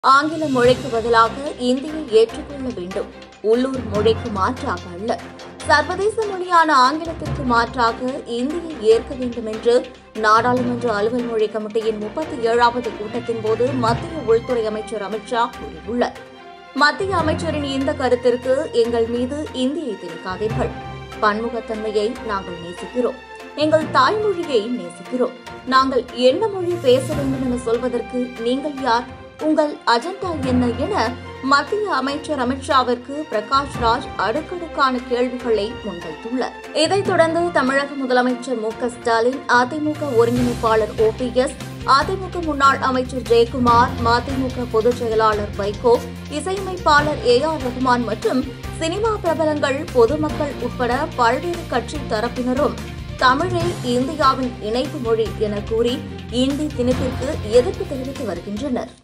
ஆங்கில மொழிக்கு பதிலாக இந்தியை ஏற்றுக்கொள்ள வேண்டும் உள்ளூர் மொழிக்கு மாற்றாக அல்ல சர்வதேச மொழியான ஆங்கிலத்திற்கு மாற்றாக இந்தியை ஏற்க வேண்டும் என்று நாடாளுமன்ற அலுவல் மொழி கமிட்டியின் முப்பத்தி ஏழாவது கூட்டத்தின் போது மத்திய உள்துறை அமைச்சர் அமித்ஷா கூறியுள்ளார் மத்திய அமைச்சரின் இந்த கருத்திற்கு எங்கள் மீது இந்தியை திணிக்காதீர்கள் பன்முகத்தன்மையை நாங்கள் நேசிக்கிறோம் எங்கள் தாய்மொழியை நேசிக்கிறோம் நாங்கள் என்ன மொழி பேச வேண்டும் என சொல்வதற்கு நீங்கள் யார் உங்கள் அஜெண்டா என்ன என மத்திய அமைச்சர் அமித்ஷாவிற்கு பிரகாஷ் ராஜ் அடுக்கடுக்கான கேள்விகளை முன்வைத்துள்ளார் இதைத் தொடர்ந்து தமிழக முதலமைச்சர் மு க ஸ்டாலின் அதிமுக ஒருங்கிணைப்பாளர் ஓ பி எஸ் அதிமுக முன்னாள் அமைச்சர் ஜெயக்குமார் மதிமுக பொதுச் செயலாளர் வைகோ இசையமைப்பாளர் ஏ ஆர் ரகுமான் மற்றும் சினிமா பிரபலங்கள் பொதுமக்கள் உட்பட பல்வேறு கட்சி தரப்பினரும் தமிழை இந்தியாவின் இணைப்பு மொழி என கூறி இந்தி திணிப்பிற்கு எதிர்ப்பு தெரிவித்து வருகின்றனர்